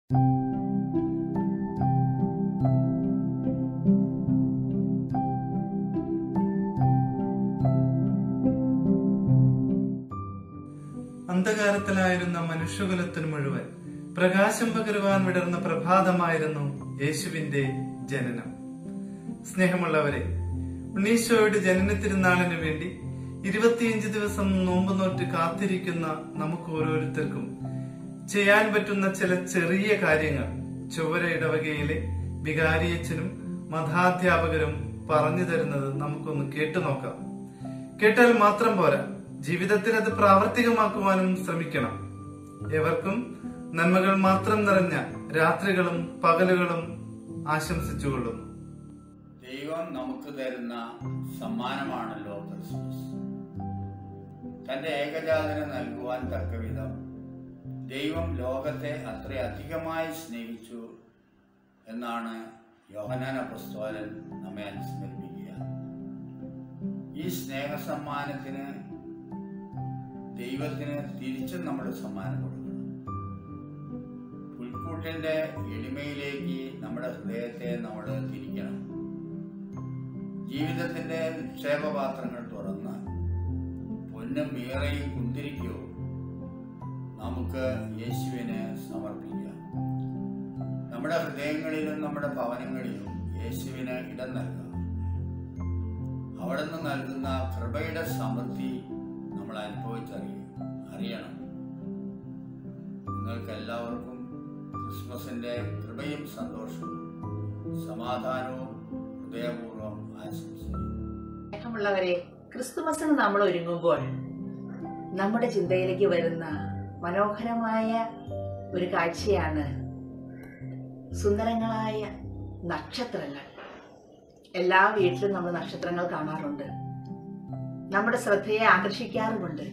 അന്ധകാരത്തിലായിരുന്ന മനുഷ്യകുലത്തിന് മുഴുവൻ പ്രകാശം പകരുവാൻ വിടർന്ന പ്രഭാതമായിരുന്നു യേശുവിന്റെ ജനനം സ്നേഹമുള്ളവരെ ഉണ്ണീശോയുടെ ജനന തിരുനാളിന് വേണ്ടി ഇരുപത്തിയഞ്ച് ദിവസം നോമ്പ് നോറ്റ് കാത്തിരിക്കുന്ന നമുക്ക് ഓരോരുത്തർക്കും ചെയ്യാൻ പറ്റുന്ന ചില ചെറിയ കാര്യങ്ങൾ ചൊവ്വര ഇടവകയിലെ വികാരിയച്ഛനും മതാധ്യാപകരും പറഞ്ഞു തരുന്നത് നമുക്കൊന്ന് കേട്ടു നോക്കാം കേട്ടാൽ മാത്രം പോരാ ജീവിതത്തിൽ അത് പ്രാവർത്തികമാക്കുവാനും ശ്രമിക്കണം എവർക്കും നന്മകൾ മാത്രം നിറഞ്ഞ രാത്രികളും പകലുകളും ആശംസിച്ചുകൊള്ളുന്നു ദൈവം നമുക്ക് തരുന്ന സമ്മാനമാണല്ലോ ക്രിസ്മസ് തന്റെ ഏകജാതന് നൽകുവാൻ തക്കവിധം ദൈവം ലോകത്തെ അത്രയധികമായി സ്നേഹിച്ചു എന്നാണ് യോഹനാന പുസ്തകൻ നമ്മെ അനുസ്മരിപ്പിക്കുക ഈ സ്നേഹസമ്മാനത്തിന് ദൈവത്തിന് തിരിച്ചും നമ്മൾ സമ്മാനം കൊടുക്കണം പുൽക്കൂട്ടിന്റെ എളിമയിലേക്ക് നമ്മുടെ ഹൃദയത്തെ നമ്മൾ തിരിക്കണം ജീവിതത്തിന്റെ നിക്ഷേപപാത്രങ്ങൾ തുറന്ന് പൊന്നും മീറയും കുന്തിരിക്കോ നമുക്ക് യേശുവിന് സമർപ്പിക്കാം നമ്മുടെ ഹൃദയങ്ങളിലും നമ്മുടെ ഭവനങ്ങളിലും യേശുവിന് ഇടം നൽകാം അവിടുന്ന് നൽകുന്ന കൃപയുടെ സമൃദ്ധി നമ്മൾ അനുഭവിച്ചറിയും അറിയണം നിങ്ങൾക്ക് എല്ലാവർക്കും ക്രിസ്മസിന്റെ കൃപയും സന്തോഷവും സമാധാനവും ഹൃദയപൂർവ്വം ആശംസിക്കുന്നു സ്നേഹമുള്ളവരെ ക്രിസ്തുമസിന് നമ്മൾ ഒരുങ്ങുമ്പോൾ നമ്മുടെ ചിന്തയിലേക്ക് വരുന്ന മനോഹരമായ ഒരു കാഴ്ചയാണ് സുന്ദരങ്ങളായ നക്ഷത്രങ്ങൾ എല്ലാ വീട്ടിലും നമ്മൾ നക്ഷത്രങ്ങൾ കാണാറുണ്ട് നമ്മുടെ ശ്രദ്ധയെ ആകർഷിക്കാറുമുണ്ട്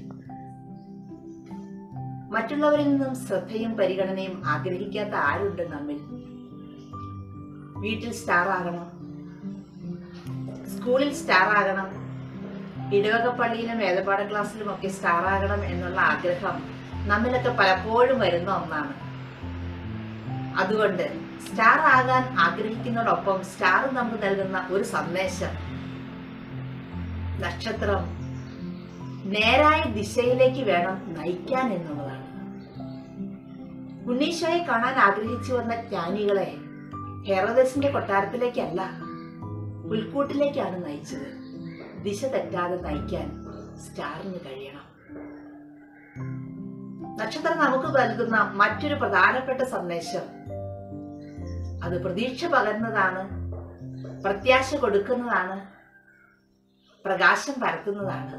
മറ്റുള്ളവരിൽ നിന്നും ശ്രദ്ധയും പരിഗണനയും ആഗ്രഹിക്കാത്ത ആരുണ്ട് നമ്മിൽ വീട്ടിൽ സ്റ്റാർ ആകണം സ്കൂളിൽ സ്റ്റാർ ആകണം ഇടവക പള്ളിയിലും വേദപാഠ ക്ലാസ്സിലും ഒക്കെ സ്റ്റാർ ആകണം എന്നുള്ള ആഗ്രഹം നമ്മിലൊക്കെ പലപ്പോഴും വരുന്ന ഒന്നാണ് അതുകൊണ്ട് സ്റ്റാർ ആകാൻ ആഗ്രഹിക്കുന്നതോടൊപ്പം സ്റ്റാർ നമുക്ക് നൽകുന്ന ഒരു സന്ദേശം നക്ഷത്രം നേരായ ദിശയിലേക്ക് വേണം നയിക്കാൻ എന്നുള്ളതാണ് ഉണ്ണീശോയെ കാണാൻ ആഗ്രഹിച്ചു വന്ന ജ്ഞാനികളെ ഹെറോദസിന്റെ കൊട്ടാരത്തിലേക്കല്ല പുൽക്കൂട്ടിലേക്കാണ് നയിച്ചത് ദിശ തെറ്റാതെ നയിക്കാൻ സ്റ്റാറിന് കഴിയണം നക്ഷത്രം നമുക്ക് നൽകുന്ന മറ്റൊരു പ്രധാനപ്പെട്ട സന്ദേശം അത് പ്രതീക്ഷ പകരുന്നതാണ് പ്രത്യാശ കൊടുക്കുന്നതാണ് പ്രകാശം പരത്തുന്നതാണ്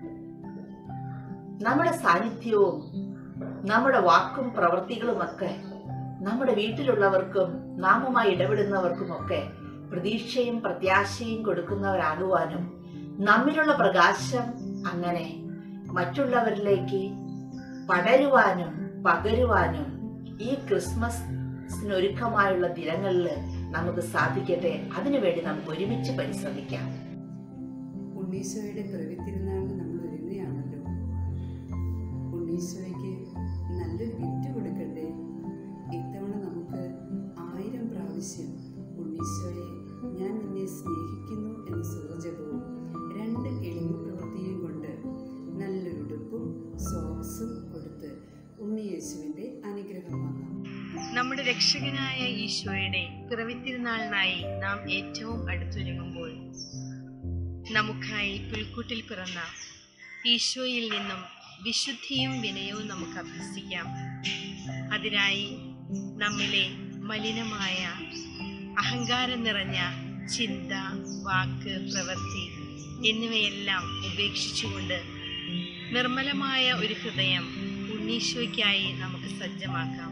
നമ്മുടെ സാന്നിധ്യവും നമ്മുടെ വാക്കും പ്രവൃത്തികളുമൊക്കെ നമ്മുടെ വീട്ടിലുള്ളവർക്കും നാമുമായി ഇടപെടുന്നവർക്കുമൊക്കെ പ്രതീക്ഷയും പ്രത്യാശയും കൊടുക്കുന്നവരാകുവാനും നമ്മിലുള്ള പ്രകാശം അങ്ങനെ മറ്റുള്ളവരിലേക്ക് പടരുവാനും പകരുവാനും ഈ ക്രിസ്മസിനൊരുക്കമായുള്ള ദിനങ്ങളിൽ നമുക്ക് സാധിക്കട്ടെ അതിനുവേണ്ടി നമുക്ക് ഒരുമിച്ച് പരിശ്രമിക്കാം ഉണ്ണീശോയുടെ പിറവി തിരുനാളിന് നമ്മൾ ഒരുങ്ങുകയാണല്ലോ ഉണ്ണീശോയ്ക്ക് നല്ലൊരു വിറ്റ് കൊടുക്കണ്ടേ ഇത്തവണ നമുക്ക് ആയിരം പ്രാവശ്യം ഉണ്ണീശോയെ ഞാൻ നിന്നെ സ്നേഹിക്കുന്നു എന്ന സൂചകവും രണ്ട് എളിമ പ്രവൃത്തിയും കൊണ്ട് നല്ലൊരു ഉടുപ്പും സോക്സും കൊടുത്ത് ഉണ്ണിയേശുവിൻ്റെ അനുഗ്രഹം വാങ്ങാം നമ്മുടെ രക്ഷകനായ ഈശോയുടെ പിറവിത്തിരുനാളിനായി നാം ഏറ്റവും അടുത്തൊരുങ്ങുമ്പോൾ നമുക്കായി പുൽക്കൂട്ടിൽ പിറന്ന ഈശോയിൽ നിന്നും വിശുദ്ധിയും വിനയവും നമുക്ക് അഭ്യസിക്കാം അതിനായി നമ്മിലെ മലിനമായ അഹങ്കാരം നിറഞ്ഞ ചിന്ത വാക്ക് പ്രവൃത്തി എന്നിവയെല്ലാം ഉപേക്ഷിച്ചുകൊണ്ട് നിർമ്മലമായ ഒരു ഹൃദയം ഉണ്ണീശോയ്ക്കായി നമുക്ക് സജ്ജമാക്കാം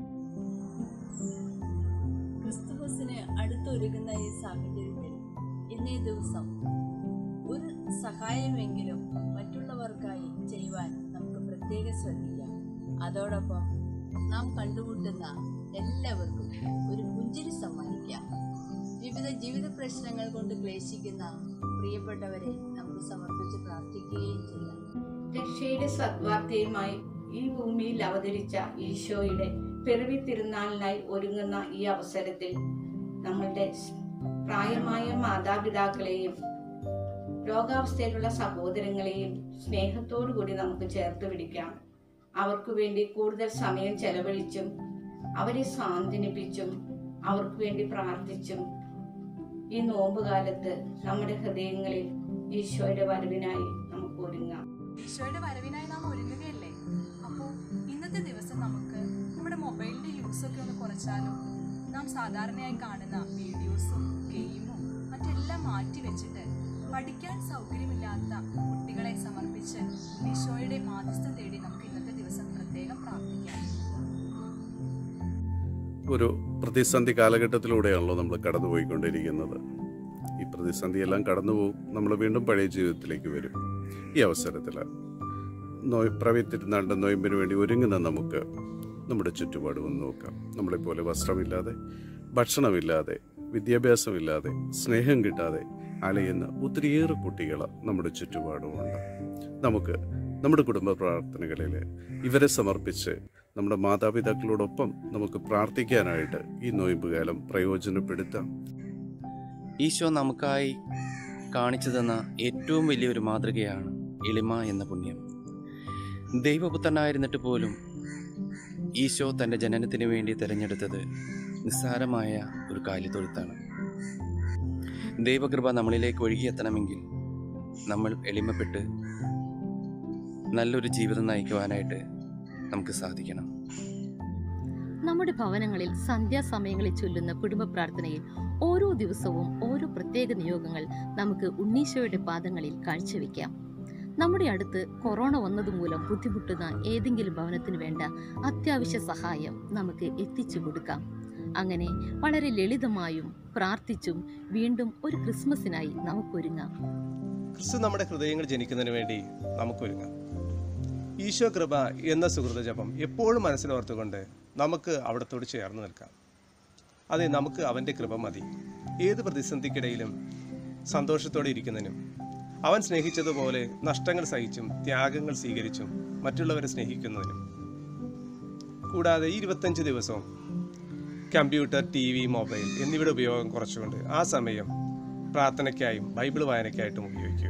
ക്രിസ്തുമസിന് അടുത്തൊരുങ്ങുന്ന ഈ സാഹചര്യത്തിൽ ഇന്നേ ദിവസം ഒരു സഹായമെങ്കിലും മറ്റുള്ളവർക്കായി ചെയ്യുവാൻ നമുക്ക് പ്രത്യേകം ശ്രദ്ധിക്കാം അതോടൊപ്പം നാം കണ്ടുമുട്ടുന്ന എല്ലാവർക്കും ഒരു പുഞ്ചിരി സമ്മാനിക്കാം വിവിധ ജീവിത പ്രശ്നങ്ങൾ കൊണ്ട് ക്ലേശിക്കുന്ന പ്രിയപ്പെട്ടവരെ നമുക്ക് സമർപ്പിച്ച് പ്രാർത്ഥിക്കുകയും ചെയ്യാം രക്ഷയുടെ സദ്വാർത്തയുമായി ഈ ഭൂമിയിൽ അവതരിച്ച ഈശോയുടെ പിറവി തിരുനാളിനായി ഒരുങ്ങുന്ന ഈ അവസരത്തിൽ നമ്മളുടെ പ്രായമായ മാതാപിതാക്കളെയും രോഗാവസ്ഥയിലുള്ള സഹോദരങ്ങളെയും സ്നേഹത്തോടു കൂടി നമുക്ക് ചേർത്ത് പിടിക്കാം അവർക്ക് വേണ്ടി കൂടുതൽ സമയം ചെലവഴിച്ചും അവരെ സാന്ത്വനിപ്പിച്ചും അവർക്ക് വേണ്ടി പ്രാർത്ഥിച്ചും ഈ നോമ്പ് കാലത്ത് നമ്മുടെ ഹൃദയങ്ങളിൽ ഈശോയുടെ വരവിനായി നമുക്ക് ഒരുങ്ങാം ഈശോയുടെ വരവിനായി നാം ഒരുങ്ങുകയല്ലേ അപ്പോൾ ഇന്നത്തെ ദിവസം നമുക്ക് നമ്മുടെ മൊബൈലിൻ്റെ യൂസൊക്കെ ഒന്ന് കുറച്ചാലോ നാം സാധാരണയായി കാണുന്ന വീഡിയോസും ഗെയിമും മറ്റെല്ലാം മാറ്റി വെച്ചിട്ട് പഠിക്കാൻ സൗകര്യമില്ലാത്ത കുട്ടികളെ സമർപ്പിച്ച് ഈശോയുടെ മാധ്യസ്ഥം തേടി നമുക്ക് ഇന്നത്തെ ദിവസം പ്രത്യേകം പ്രാർത്ഥിക്കാം ഒരു പ്രതിസന്ധി കാലഘട്ടത്തിലൂടെയാണല്ലോ നമ്മൾ കടന്നുപോയിക്കൊണ്ടിരിക്കുന്നത് ഈ പ്രതിസന്ധിയെല്ലാം കടന്നു പോകും നമ്മൾ വീണ്ടും പഴയ ജീവിതത്തിലേക്ക് വരും ഈ അവസരത്തിൽ നോയ് പ്രവ്യത്തിരുന്നാണ്ട് നോയമ്പിന് വേണ്ടി ഒരുങ്ങുന്ന നമുക്ക് നമ്മുടെ ചുറ്റുപാട് ഒന്ന് നോക്കാം നമ്മളെപ്പോലെ വസ്ത്രമില്ലാതെ ഭക്ഷണമില്ലാതെ വിദ്യാഭ്യാസമില്ലാതെ സ്നേഹം കിട്ടാതെ അലയുന്ന ഒത്തിരിയേറെ കുട്ടികൾ നമ്മുടെ ചുറ്റുപാടുമുണ്ട് നമുക്ക് നമ്മുടെ കുടുംബ പ്രാർത്ഥനകളിൽ ഇവരെ സമർപ്പിച്ച് നമ്മുടെ മാതാപിതാക്കളോടൊപ്പം നമുക്ക് പ്രാർത്ഥിക്കാനായിട്ട് ഈ നോയമ്പുകാലം പ്രയോജനപ്പെടുത്താം ഈശോ നമുക്കായി കാണിച്ചു തന്ന ഏറ്റവും വലിയൊരു മാതൃകയാണ് എളിമ എന്ന പുണ്യം ദൈവപുത്രനായിരുന്നിട്ട് പോലും ഈശോ തൻ്റെ ജനനത്തിന് വേണ്ടി തിരഞ്ഞെടുത്തത് നിസ്സാരമായ ഒരു കാലിത്തൊഴുത്താണ് ദൈവകൃപ നമ്മളിലേക്ക് ഒഴുകിയെത്തണമെങ്കിൽ നമ്മൾ എളിമപ്പെട്ട് നല്ലൊരു ജീവിതം നയിക്കുവാനായിട്ട് നമുക്ക് സാധിക്കണം നമ്മുടെ ഭവനങ്ങളിൽ സന്ധ്യാസമയങ്ങളിൽ ചൊല്ലുന്ന കുടുംബ പ്രാർത്ഥനയിൽ ഓരോ ദിവസവും ഓരോ പ്രത്യേക നിയോഗങ്ങൾ നമുക്ക് ഉണ്ണീശോയുടെ പാദങ്ങളിൽ കാഴ്ചവെക്കാം നമ്മുടെ അടുത്ത് കൊറോണ വന്നതുമൂലം ബുദ്ധിമുട്ടുന്ന ഏതെങ്കിലും ഭവനത്തിന് വേണ്ട അത്യാവശ്യ സഹായം നമുക്ക് എത്തിച്ചു കൊടുക്കാം അങ്ങനെ വളരെ ലളിതമായും പ്രാർത്ഥിച്ചും വീണ്ടും ഒരു ക്രിസ്മസിനായി നമുക്കൊരുങ്ങാം ക്രിസ്തു നമ്മുടെ ഹൃദയങ്ങൾ ജനിക്കുന്നതിന് വേണ്ടി നമുക്കൊരുങ്ങാം ഈശോ കൃപ എന്ന സുഹൃത ജപം എപ്പോഴും മനസ്സിലോർത്തുകൊണ്ട് നമുക്ക് അവിടത്തോട് ചേർന്ന് നിൽക്കാം അതെ നമുക്ക് അവൻ്റെ കൃപ മതി ഏത് പ്രതിസന്ധിക്കിടയിലും സന്തോഷത്തോടെ ഇരിക്കുന്നതിനും അവൻ സ്നേഹിച്ചതുപോലെ നഷ്ടങ്ങൾ സഹിച്ചും ത്യാഗങ്ങൾ സ്വീകരിച്ചും മറ്റുള്ളവരെ സ്നേഹിക്കുന്നതിനും കൂടാതെ ഈ ഇരുപത്തഞ്ച് ദിവസവും കമ്പ്യൂട്ടർ ടി വി മൊബൈൽ എന്നിവയുടെ ഉപയോഗം കുറച്ചുകൊണ്ട് ആ സമയം പ്രാർത്ഥനയ്ക്കായും ബൈബിൾ വായനയ്ക്കായിട്ടും ഉപയോഗിക്കുക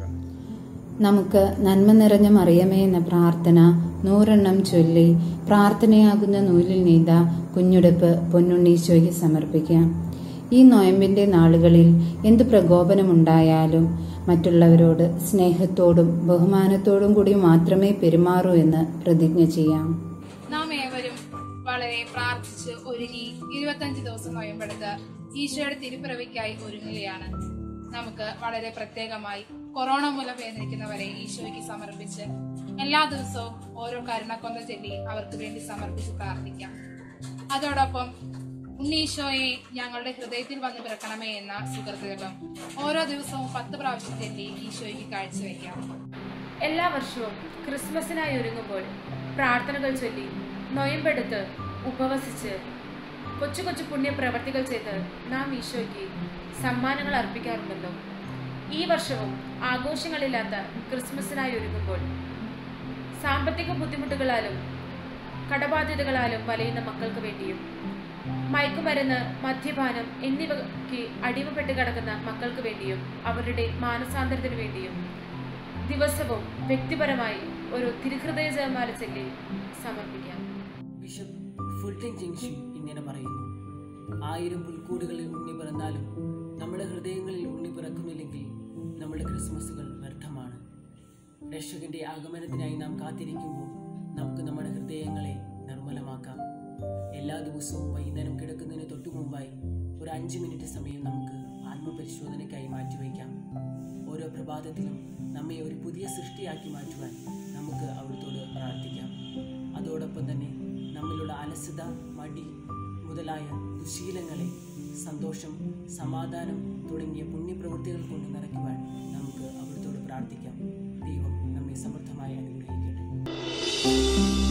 നമുക്ക് നന്മ നിറഞ്ഞ മറിയമേ എന്ന പ്രാർത്ഥന നൂറെണ്ണം ചൊല്ലി പ്രാർത്ഥനയാകുന്ന നൂലിൽ നെയ്ത കുഞ്ഞുടുപ്പ് പൊന്നുണ്ണീശോയ്ക്ക് സമർപ്പിക്കാം ഈ നോയമ്പിന്റെ നാളുകളിൽ എന്ത് പ്രകോപനമുണ്ടായാലും മറ്റുള്ളവരോട് സ്നേഹത്തോടും ബഹുമാനത്തോടും കൂടി മാത്രമേ പെരുമാറൂ എന്ന് പ്രതിജ്ഞ ചെയ്യാം നാം ഏവരും വളരെ പ്രാർത്ഥിച്ച് ഒരുങ്ങി ഇരുപത്തഞ്ച് ദിവസം നോയമ്പെടുത്ത് ഈശോയുടെ തിരുപ്പിറവിക്കായി ഒരുങ്ങുകയാണ് നമുക്ക് വളരെ പ്രത്യേകമായി കൊറോണ മൂലം വേദനിക്കുന്നവരെ ഈശോയ്ക്ക് സമർപ്പിച്ച് എല്ലാ ദിവസവും ഓരോ കരുണക്കൊന്ന ചൊല്ലി അവർക്ക് വേണ്ടി സമർപ്പിച്ച് പ്രാർത്ഥിക്കാം അതോടൊപ്പം ഉണ്ണീശോയെ ഞങ്ങളുടെ ഹൃദയത്തിൽ വന്ന് പിറക്കണമേ എന്ന സുഹൃത്തുക്കളും ഓരോ ദിവസവും പത്ത് പ്രാവശ്യം ചൊല്ലി ഈശോയ്ക്ക് കാഴ്ചവെക്കാം എല്ലാ വർഷവും ക്രിസ്മസിനായി ഒരുങ്ങുമ്പോൾ പ്രാർത്ഥനകൾ ചൊല്ലി നൊയമ്പെടുത്ത് ഉപവസിച്ച് കൊച്ചു കൊച്ചു പുണ്യ പ്രവർത്തികൾ ചെയ്ത് നാം ഈശോയ്ക്ക് സമ്മാനങ്ങൾ അർപ്പിക്കാറുണ്ടല്ലോ ഈ വർഷവും ആഘോഷങ്ങളില്ലാത്ത ക്രിസ്മസിനായി ഒരുങ്ങുമ്പോൾ സാമ്പത്തിക ബുദ്ധിമുട്ടുകളാലും കടബാധ്യതകളാലും വലയുന്ന മക്കൾക്ക് വേണ്ടിയും മയക്കുമരുന്ന് മദ്യപാനം എന്നിവയ്ക്ക് അടിമപ്പെട്ട് കിടക്കുന്ന മക്കൾക്ക് വേണ്ടിയും അവരുടെ മാനസാന്തരത്തിന് വേണ്ടിയും ദിവസവും വ്യക്തിപരമായി ഒരു തിരുഹൃദയ ജയമാല ചൊല്ലി സമർപ്പിക്കാം ബിഷപ്പ് ഫുൾട്ടൻ ജംഗ്ഷൻ ഇങ്ങനെ പറയുന്നു ആയിരം പുൽക്കൂടുകളിൽ ഉണ്ണി പിറന്നാലും നമ്മുടെ ഹൃദയങ്ങളിൽ ഉണ്ണി പിറക്കുന്നില്ലെങ്കിൽ നമ്മുടെ ക്രിസ്മസുകൾ വ്യർത്ഥമാണ് രക്ഷകന്റെ ആഗമനത്തിനായി നാം കാത്തിരിക്കുമ്പോൾ നമുക്ക് നമ്മുടെ ഹൃദയങ്ങളെ നിർമ്മലമാക്കാം എല്ലാ ദിവസവും വൈകുന്നേരം കിടക്കുന്നതിന് തൊട്ടു മുമ്പായി ഒരു അഞ്ച് മിനിറ്റ് സമയം നമുക്ക് ആത്മപരിശോധനയ്ക്കായി മാറ്റിവയ്ക്കാം ഓരോ പ്രഭാതത്തിലും നമ്മെ ഒരു പുതിയ സൃഷ്ടിയാക്കി മാറ്റുവാൻ നമുക്ക് അവിടുത്തോട് പ്രാർത്ഥിക്കാം അതോടൊപ്പം തന്നെ നമ്മിലുള്ള അലസത മടി മുതലായ ദുശീലങ്ങളെ സന്തോഷം സമാധാനം തുടങ്ങിയ പുണ്യപ്രവൃത്തികൾ കൊണ്ട് നിറയ്ക്കുവാൻ നമുക്ക് അവിടുത്തോട് പ്രാർത്ഥിക്കാം ദൈവം നമ്മെ സമൃദ്ധമായി അനുഗ്രഹിക്കട്ടെ